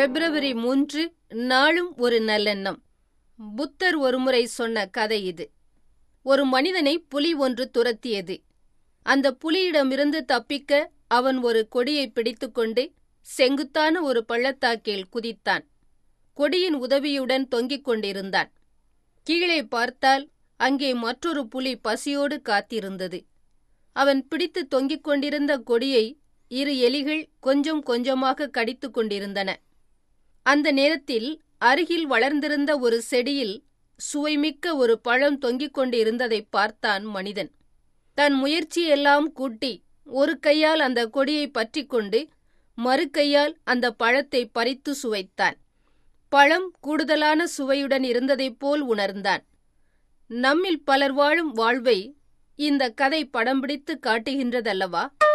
பிப்ரவரி மூன்று நாளும் ஒரு நல்லெண்ணம் புத்தர் ஒருமுறை சொன்ன கதை இது ஒரு மனிதனை புலி ஒன்று துரத்தியது அந்த புலியிடமிருந்து தப்பிக்க அவன் ஒரு கொடியை பிடித்துக்கொண்டு செங்குத்தான ஒரு பள்ளத்தாக்கில் குதித்தான் கொடியின் உதவியுடன் தொங்கிக் கொண்டிருந்தான் கீழே பார்த்தால் அங்கே மற்றொரு புலி பசியோடு காத்திருந்தது அவன் பிடித்து தொங்கிக் கொண்டிருந்த கொடியை இரு எலிகள் கொஞ்சம் கொஞ்சமாக கடித்துக் கொண்டிருந்தன அந்த நேரத்தில் அருகில் வளர்ந்திருந்த ஒரு செடியில் சுவைமிக்க ஒரு பழம் தொங்கிக் கொண்டிருந்ததைப் பார்த்தான் மனிதன் தன் முயற்சியெல்லாம் கூட்டி ஒரு கையால் அந்த கொடியை பற்றிக்கொண்டு மறு கையால் அந்த பழத்தை பறித்து சுவைத்தான் பழம் கூடுதலான சுவையுடன் இருந்ததைப் போல் உணர்ந்தான் நம்மில் பலர் வாழும் வாழ்வை இந்த கதை படம் பிடித்து காட்டுகின்றதல்லவா